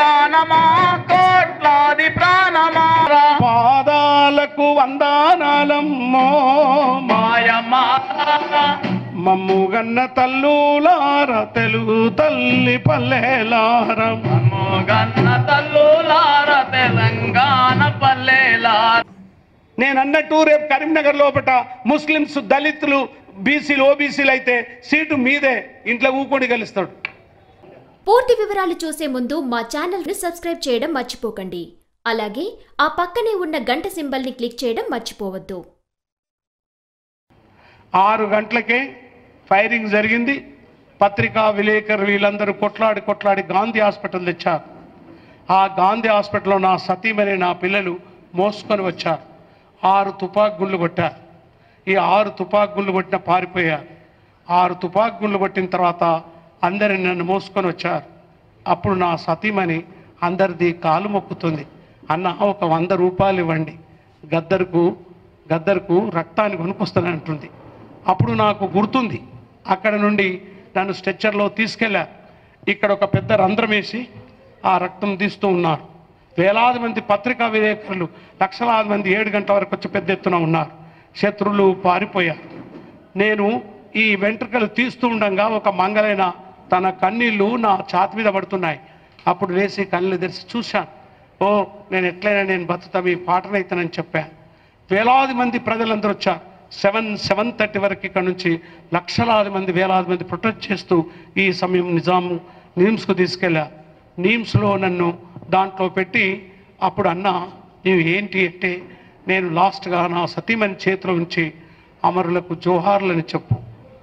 తెలంగాణమా కోట్లాది ప్రాణమా పాదాలకు వందానాలమ్మో మాయమా మమ్ముగన్న తల్లులార తెలుగు తల్లి పల్లెలార గన్న తల్లులార తెలంగాణ పల్లెలార నేను అన్నట్టు రేపు కరీంనగర్ లోపట ముస్లిమ్స్ దళితులు బీసీలు ఓబీసీలు అయితే సీటు మీదే ఇంట్లో ఊకొని గెలుస్తాడు పూర్తి వివరాలు చూసే ముందు మా ఛానల్ని సబ్స్క్రైబ్ చేయడం మర్చిపోకండి అలాగే ఆ పక్కనే ఉన్న గంట సింబల్ని క్లిక్ చేయడం మర్చిపోవద్దు ఆరు గంటలకే ఫైరింగ్ జరిగింది పత్రికా విలేకరు వీళ్ళందరూ కొట్లాడి కొట్లాడి గాంధీ హాస్పిటల్ తెచ్చారు ఆ గాంధీ హాస్పిటల్లో నా సతీమణి నా పిల్లలు మోసుకొని వచ్చారు ఆరు తుపాకు గుళ్ళు కొట్టారు ఈ ఆరు తుపాకు గుళ్ళు కొట్టిన పారిపోయారు ఆరు తుపాకు గుళ్ళు కొట్టిన తర్వాత అందరిని నన్ను మోసుకొని వచ్చారు అప్పుడు నా సతీమణి అందరిది కాలు మొక్కుతుంది అన్న ఒక వంద రూపాయలు ఇవ్వండి గద్దరుకు గద్దరుకు రక్తాన్ని కొనుక్కొస్తానంటుంది అప్పుడు నాకు గుర్తుంది అక్కడ నుండి నన్ను స్ట్రెచ్చర్లో తీసుకెళ్ళారు ఇక్కడ ఒక పెద్ద రంధ్రం వేసి ఆ రక్తం తీస్తూ ఉన్నారు వేలాది మంది పత్రికా విలేకరులు లక్షలాది మంది ఏడు గంటల వరకు వచ్చి పెద్ద ఎత్తున ఉన్నారు శత్రువులు పారిపోయారు నేను ఈ వెంట్రుకలు తీస్తూ ఉండగా ఒక మంగళైన తన కన్నీళ్ళు నా ఛాతి మీద పడుతున్నాయి అప్పుడు లేచి కళ్ళు తెరిచి చూశాను ఓ నేను ఎట్లయినా నేను బతుకుతా మీ పాటనైతానని చెప్పాను వేలాది మంది ప్రజలందరూ వచ్చారు సెవెన్ సెవెన్ థర్టీ వరకు ఇక్కడ నుంచి లక్షలాది మంది వేలాది మంది ప్రొటెక్ట్ చేస్తూ ఈ సమయం నిజాం నిమ్స్కు తీసుకెళ్ళా నిమ్స్లో నన్ను దాంట్లో పెట్టి అప్పుడు అన్న నీవు ఏంటి అంటే నేను లాస్ట్గా నా సతీమణి చేతిలో ఉంచి అమరులకు జోహార్లని చెప్పు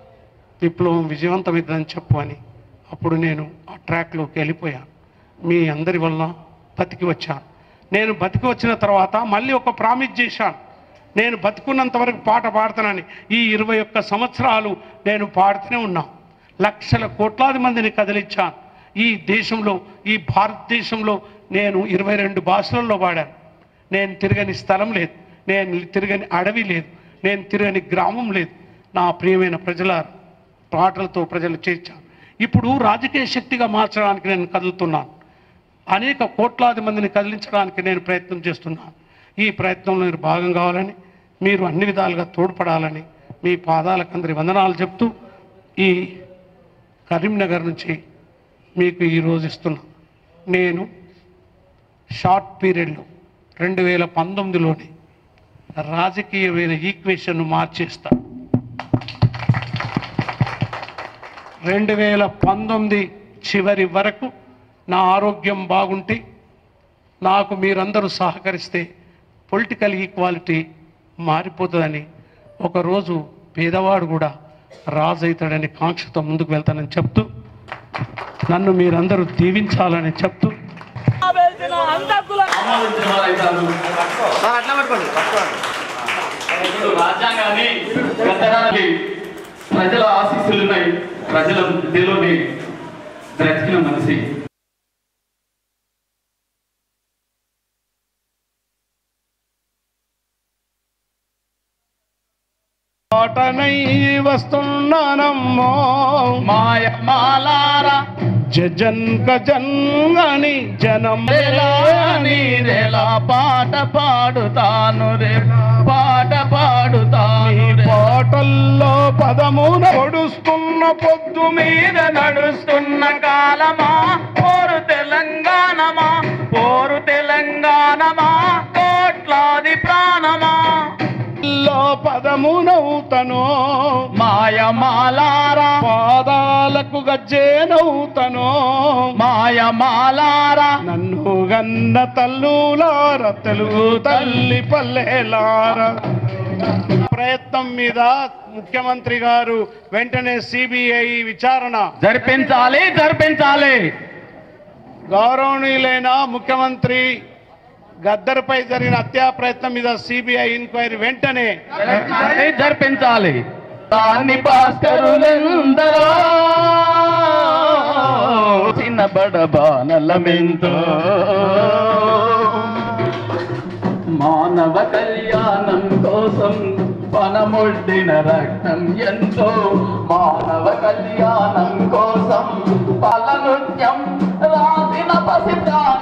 విప్లవం విజయవంతమైందని చెప్పు అని అప్పుడు నేను ఆ ట్రాక్లోకి వెళ్ళిపోయాను మీ అందరి వలన బతికి వచ్చాను నేను బతికి వచ్చిన తర్వాత మళ్ళీ ఒక ప్రామిస్ చేశాను నేను బతికున్నంత వరకు పాట పాడుతానని ఈ ఇరవై ఒక్క సంవత్సరాలు నేను పాడుతూనే ఉన్నా లక్షల కోట్లాది మందిని కదిలించాను ఈ దేశంలో ఈ భారతదేశంలో నేను ఇరవై రెండు భాషలలో పాడాను నేను తిరగని స్థలం లేదు నేను తిరగని అడవి లేదు నేను తిరగని గ్రామం లేదు నా ప్రియమైన ప్రజల పాటలతో ప్రజలు చేర్చాను ఇప్పుడు రాజకీయ శక్తిగా మార్చడానికి నేను కదులుతున్నాను అనేక కోట్లాది మందిని కదిలించడానికి నేను ప్రయత్నం చేస్తున్నాను ఈ ప్రయత్నంలో మీరు భాగం కావాలని మీరు అన్ని విధాలుగా తోడ్పడాలని మీ పాదాలకు అందరి వందనాలు చెప్తూ ఈ కరీంనగర్ నుంచి మీకు ఈరోజు ఇస్తున్నా నేను షార్ట్ పీరియడ్లో రెండు వేల పంతొమ్మిదిలోనే రాజకీయమైన ఈక్వేషన్ను మార్చేస్తా రెండు వేల పంతొమ్మిది చివరి వరకు నా ఆరోగ్యం బాగుంటే నాకు మీరందరూ సహకరిస్తే పొలిటికల్ ఈక్వాలిటీ మారిపోతుందని ఒకరోజు పేదవాడు కూడా రాజు అవుతాడని కాంక్షతో ముందుకు వెళ్తానని చెప్తూ నన్ను మీరందరూ దీవించాలని చెప్తూ ఇప్పుడు రాజ్యాంగాన్ని కట్టడానికి ప్రజల ఆశీస్సులు ఉన్నాయి ప్రజల మధ్యలోనే బ్రతికిన మనిషి పాటనై వస్తున్నానమ్మో మాయ మాలారా జజన్క జన్గని జనం నీరెలా పాట పాడుతాను రే పాట పాడుతాను రే. పాటల్లో పదమున పొడుస్తున్న పొద్దు మీద నడుస్తున్న కాలమా పోరు తెలంగాణమా పోరు తెలంగాణమా కోట్లాది ప్రాణమా లో పదమునవుతను మాయమాలారా పాదాలకు గజ్జేనవుతను మాయమాలారా నన్ను గన్న తల్లులార తెలుగు తల్లి పల్లెలార ప్రయత్నం మీద ముఖ్యమంత్రి గారు వెంటనే సిబిఐ విచారణ జరిపించాలి జరిపించాలి గౌరవనీయులైన ముఖ్యమంత్రి గద్దర్పై జరిగిన హత్యా ప్రయత్నం మీద సిబిఐ ఎంక్వైరీ వెంటనే జరిపించాలి, జరిపించాలి దాన్ని భాస్కరులెందరో చిన్న బడబానలమెంతో మానవ కళ్యాణం కోసం పనముడ్డిన రక్తం ఎంతో మానవ కళ్యాణం కోసం పల నృత్యం రాసిన పసిప్రాణ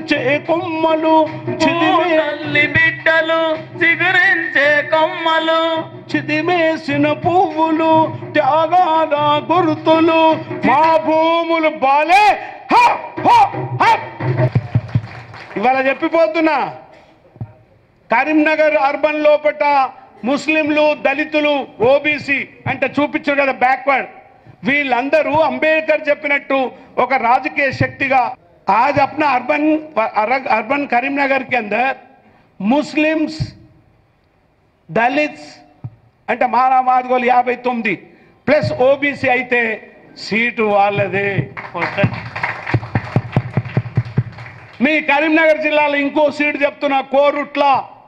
చిగురించే కొమ్మలు చిదిమే తల్లి బిడ్డలు చిగురించే కొమ్మలు చిదిమేసిన పువ్వులు త్యాగాల గుర్తులు మా భూములు బాలే హ! హ! హ! ఇవాళ చెప్పిపోతున్నా కరీంనగర్ అర్బన్ లోపట ముస్లింలు దళితులు ఓబీసీ అంటే చూపించారు కదా బ్యాక్వర్డ్ వీళ్ళందరూ అంబేద్కర్ చెప్పినట్టు ఒక రాజకీయ శక్తిగా आज अपना अर्बन अर्बन करीमनगर के अंदर ముస్లిమ్స్ దళిత్స్ అంటే మారా మాదిగోలు యాభై తొమ్మిది ప్లస్ ఓబీసీ అయితే సీటు వాళ్ళదే మీ కరీంనగర్ జిల్లాలో ఇంకో సీటు చెప్తున్నా కోరుట్ల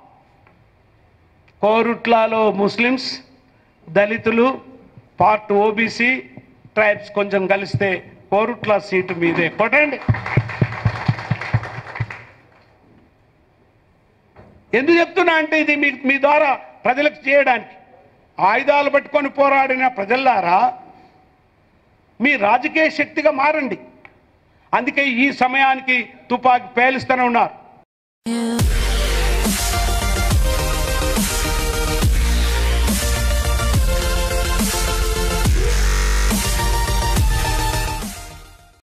కోరుట్లలో ముస్లిమ్స్ దళితులు పార్ట్ ఓబీసీ ట్రైబ్స్ కొంచెం కలిస్తే కోరుట్ల సీటు మీదే కొట్టండి ఎందుకు చెప్తున్నా అంటే ఇది మీ మీ ద్వారా ప్రజలకు చేయడానికి ఆయుధాలు పట్టుకొని పోరాడిన ప్రజల్లారా మీ రాజకీయ శక్తిగా మారండి అందుకే ఈ సమయానికి తుపాకీ పేలుస్తూనే ఉన్నారు You